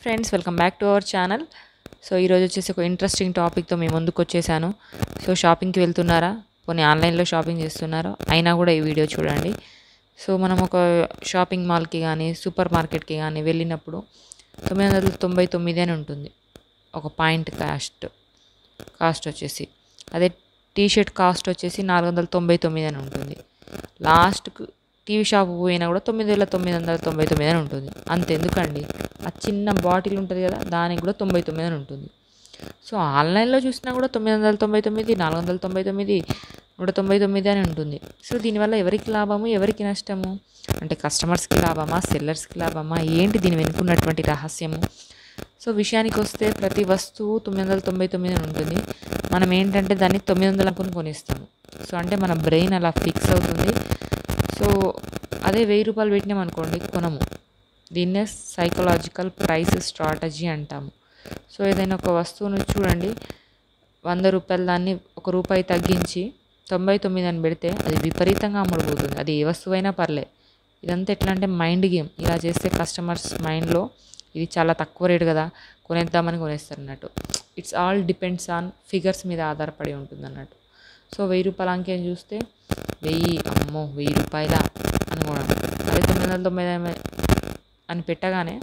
friends welcome back to our channel so ఈరోజు వచ్చేసి ఒక ఇంట్రెస్టింగ్ టాపిక్తో మేము ముందుకు వచ్చేసాను సో షాపింగ్కి వెళ్తున్నారా కొన్ని ఆన్లైన్లో షాపింగ్ చేస్తున్నారా అయినా కూడా ఈ వీడియో చూడండి సో మనం ఒక షాపింగ్ మాల్కి కానీ సూపర్ మార్కెట్కి కానీ వెళ్ళినప్పుడు తొమ్మిది వందల తొంభై తొమ్మిది అని ఉంటుంది ఒక పాయింట్ కాస్ట్ కాస్ట్ వచ్చేసి అదే టీ షర్ట్ కాస్ట్ వచ్చేసి నాలుగు వందల తొంభై తొమ్మిది అని ఉంటుంది లాస్ట్కు టీవీ షాప్ పోయినా కూడా తొమ్మిది వేల తొమ్మిది వందల తొంభై తొమ్మిది అని ఉంటుంది అంతెందుకండి ఆ చిన్న బాటిల్ ఉంటుంది కదా దానికి కూడా తొంభై తొమ్మిది అని ఉంటుంది సో ఆన్లైన్లో చూసినా కూడా తొమ్మిది వందల తొంభై తొమ్మిది నాలుగు వందల తొంభై తొమ్మిది నూట తొంభై తొమ్మిది అని ఉంటుంది సో దీనివల్ల ఎవరికి లాభము ఎవరికి నష్టము అంటే కస్టమర్స్కి లాభమా సెల్లర్స్కి లాభమా ఏంటి దీని వెనుకున్నటువంటి రహస్యము సో విషయానికి వస్తే ప్రతి వస్తువు తొమ్మిది వందల తొంభై తొమ్మిది అని ఉంటుంది మనం ఏంటంటే దాన్ని తొమ్మిది వందలు అనుకుని కొనిస్తాము సో అంటే మన బ్రెయిన్ అలా ఫిక్స్ అవుతుంది సో అదే వెయ్యి రూపాయలు పెట్టినాం అనుకోండి కొనము దీన్నే సైకలాజికల్ ప్రైస్ స్ట్రాటజీ అంటాము సో ఏదైనా ఒక వస్తువును చూడండి వంద రూపాయల దాన్ని ఒక రూపాయి తగ్గించి తొంభై తొమ్మిది అని పెడితే అది విపరీతంగా అమ్ముడుపోతుంది అది ఏ వస్తువైనా పర్లే ఇదంతా ఎట్లా అంటే మైండ్ గేమ్ ఇలా చేస్తే కస్టమర్స్ మైండ్లో ఇది చాలా తక్కువ రేటు కదా కొనేద్దామని కొనేస్తారు అన్నట్టు it's all depends on figures మీద ఆధారపడి ఉంటుంది అన్నట్టు సో వెయ్యి రూపాయల అంకెని చూస్తే వెయ్యి అమ్మో వెయ్యి రూపాయల అని కూడా అదే తొమ్మిది వందల తొంభై ఎనిమిది అని పెట్టగానే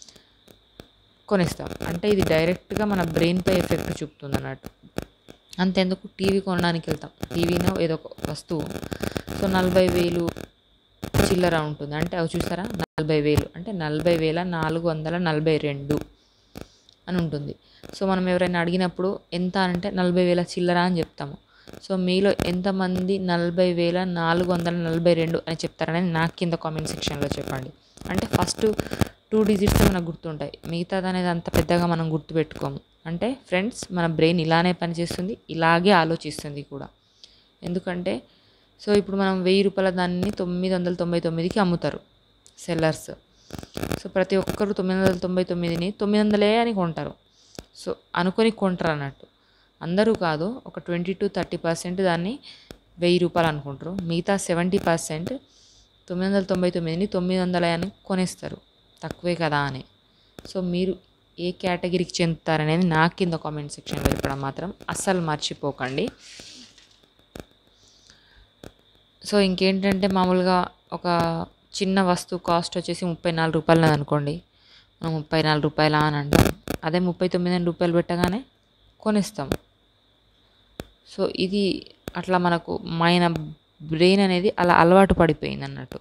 కొనేస్తాం అంటే ఇది డైరెక్ట్గా మన బ్రెయిన్పై ఎఫెక్ట్ చూపుతుంది అన్నట్టు అంతెందుకు టీవీ కొనడానికి వెళ్తాం టీవీనో ఏదో ఒక వస్తువు సో నలభై వేలు చిల్లర ఉంటుంది అంటే అవి చూసారా నలభై వేలు అంటే నలభై వేల నాలుగు వందల నలభై రెండు అని ఉంటుంది సో మనం ఎవరైనా అడిగినప్పుడు ఎంత అంటే నలభై వేల చిల్లర అని చెప్తాము సో మీలో ఎంతమంది నలభై వేల నాలుగు వందల నలభై రెండు అని చెప్తారనేది నాకు కింద కామెంట్ సెక్షన్లో చెప్పండి అంటే ఫస్ట్ టూ డిజిట్స్ మనకు గుర్తుంటాయి మిగతాది అనేది అంత పెద్దగా మనం గుర్తుపెట్టుకోము అంటే ఫ్రెండ్స్ మన బ్రెయిన్ ఇలానే పనిచేస్తుంది ఇలాగే ఆలోచిస్తుంది కూడా ఎందుకంటే సో ఇప్పుడు మనం వెయ్యి రూపాయల దాన్ని తొమ్మిది వందల తొంభై తొమ్మిదికి అమ్ముతారు సెల్లర్స్ సో ప్రతి ఒక్కరు తొమ్మిది వందల తొంభై తొమ్మిదిని తొమ్మిది వందలే అని కొంటారు సో అనుకొని కొంటారు అన్నట్టు అందరూ కాదు ఒక ట్వంటీ టు థర్టీ పర్సెంట్ దాన్ని వెయ్యి రూపాయలు అనుకుంటారు మిగతా సెవెంటీ పర్సెంట్ తొమ్మిది వందల తొంభై తొమ్మిదిని తొమ్మిది వందల అని కొనేస్తారు తక్కువే కదా అని సో మీరు ఏ కేటగిరీకి చెందుతారనేది నా కింద కామెంట్ సెక్షన్లో చెప్పడం మాత్రం అస్సలు మర్చిపోకండి సో ఇంకేంటంటే మామూలుగా ఒక చిన్న వస్తువు కాస్ట్ వచ్చేసి ముప్పై నాలుగు రూపాయలు అనుకోండి మనం ముప్పై నాలుగు రూపాయల అని అంటాం అదే ముప్పై తొమ్మిది రూపాయలు పెట్టగానే కొనిస్తాం సో ఇది అట్లా మనకు మన బ్రెయిన్ అనేది అలా అలవాటు పడిపోయింది అన్నట్టు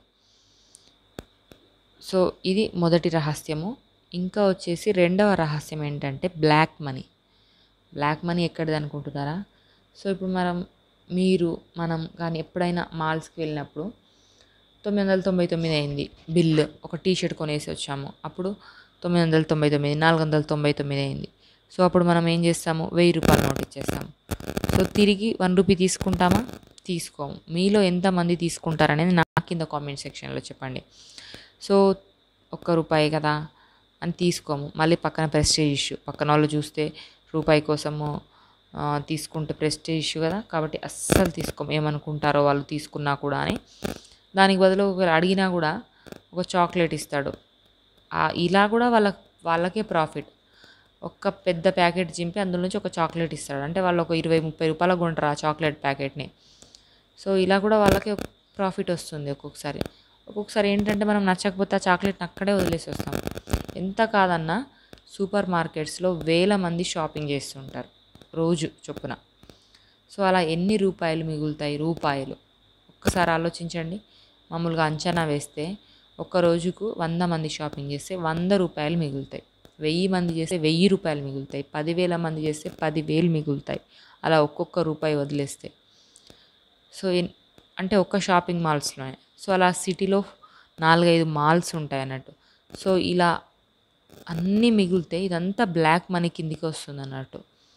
సో ఇది మొదటి రహస్యము ఇంకా వచ్చేసి రెండవ రహస్యం ఏంటంటే బ్లాక్ మనీ బ్లాక్ మనీ ఎక్కడిది అనుకుంటున్నారా సో ఇప్పుడు మనం మీరు మనం కానీ ఎప్పుడైనా మాల్స్కి వెళ్ళినప్పుడు తొమ్మిది వందల తొంభై తొమ్మిది అయింది బిల్ ఒక టీ షర్ట్ కొనేసి వచ్చాము అప్పుడు తొమ్మిది వందల తొంభై తొమ్మిది నాలుగు వందల తొంభై తొమ్మిది అయింది సో అప్పుడు మనం ఏం చేస్తాము వెయ్యి రూపాయల నోట్ ఇచ్చేస్తాము సో తిరిగి వన్ రూపీ తీసుకుంటామా తీసుకోము మీలో ఎంతమంది తీసుకుంటారనేది నా కింద కామెంట్ సెక్షన్లో చెప్పండి సో ఒక్క రూపాయి కదా అని తీసుకోము మళ్ళీ పక్కన ప్రెస్టేజ్ ఇష్యూ పక్కన వాళ్ళు చూస్తే రూపాయి కోసము తీసుకుంటే ప్రెస్టేజ్ ఇష్యూ కదా కాబట్టి అస్సలు తీసుకోము ఏమనుకుంటారో వాళ్ళు తీసుకున్నా కూడా అని దానికి బదులు ఒకరు అడిగినా కూడా ఒక చాక్లెట్ ఇస్తాడు ఇలా కూడా వాళ్ళ వాళ్ళకే ప్రాఫిట్ ఒక్క పెద్ద ప్యాకెట్ చింపి అందులో నుంచి ఒక చాక్లెట్ ఇస్తాడు అంటే వాళ్ళు ఒక ఇరవై ముప్పై రూపాయలకు కొంటారు ఆ చాక్లెట్ ప్యాకెట్ని సో ఇలా కూడా వాళ్ళకి ప్రాఫిట్ వస్తుంది ఒక్కొక్కసారి ఒక్కొక్కసారి ఏంటంటే మనం నచ్చకపోతే ఆ చాక్లెట్ని అక్కడే వదిలేసి వస్తాం ఎంత కాదన్నా సూపర్ మార్కెట్స్లో వేల మంది షాపింగ్ చేస్తుంటారు రోజు చొప్పున సో అలా ఎన్ని రూపాయలు మిగులుతాయి రూపాయలు ఒక్కసారి ఆలోచించండి మామూలుగా అంచనా వేస్తే ఒక్క రోజుకు వంద మంది షాపింగ్ చేస్తే వంద రూపాయలు మిగులుతాయి వెయ్యి మంది చేస్తే వెయ్యి రూపాయలు మిగులుతాయి పదివేల మంది చేస్తే పదివేలు మిగులుతాయి అలా ఒక్కొక్క రూపాయి వదిలేస్తే సో అంటే ఒక్క షాపింగ్ మాల్స్లోనే సో అలా సిటీలో నాలుగైదు మాల్స్ ఉంటాయి అన్నట్టు సో ఇలా అన్నీ మిగిలితే ఇదంతా బ్లాక్ మనీ కిందికి వస్తుంది అన్నట్టు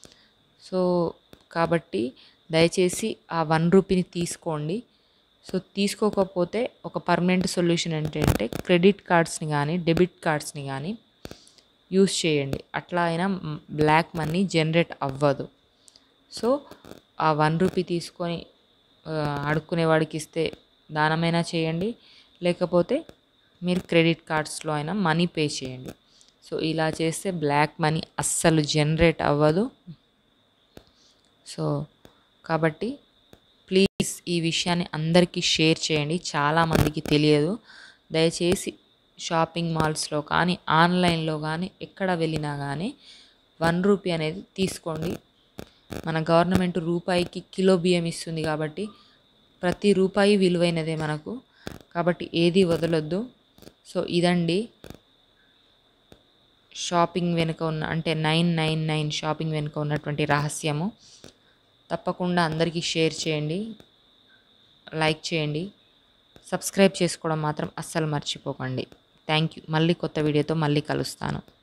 సో కాబట్టి దయచేసి ఆ వన్ రూపీని తీసుకోండి సో తీసుకోకపోతే ఒక పర్మనెంట్ సొల్యూషన్ ఏంటంటే క్రెడిట్ కార్డ్స్ని కానీ డెబిట్ కార్డ్స్ని కానీ యూస్ చేయండి అట్లా అయినా బ్లాక్ మనీ జనరేట్ అవ్వదు సో ఆ వన్ రూపీ తీసుకొని అడుక్కునే వాడికి ఇస్తే దానమైనా చేయండి లేకపోతే మీరు క్రెడిట్ కార్డ్స్లో అయినా మనీ పే చేయండి సో ఇలా చేస్తే బ్లాక్ మనీ అస్సలు జనరేట్ అవ్వదు సో కాబట్టి ప్లీజ్ ఈ విషయాన్ని అందరికీ షేర్ చేయండి చాలామందికి తెలియదు దయచేసి షాపింగ్ మాల్స్లో కానీ ఆన్లైన్లో కానీ ఎక్కడ వెళ్ళినా కానీ వన్ రూపీ అనేది తీసుకోండి మన గవర్నమెంట్ రూపాయికి కిలో బియ్యం ఇస్తుంది కాబట్టి ప్రతి రూపాయి విలువైనదే మనకు కాబట్టి ఏది వదలొద్దు సో ఇదండి షాపింగ్ వెనుక ఉన్న అంటే నైన్ నైన్ నైన్ షాపింగ్ వెనుక ఉన్నటువంటి రహస్యము తప్పకుండా అందరికీ షేర్ చేయండి లైక్ చేయండి సబ్స్క్రైబ్ చేసుకోవడం మాత్రం అస్సలు మర్చిపోకండి థ్యాంక్ యూ మళ్ళీ కొత్త వీడియోతో మళ్ళీ కలుస్తాను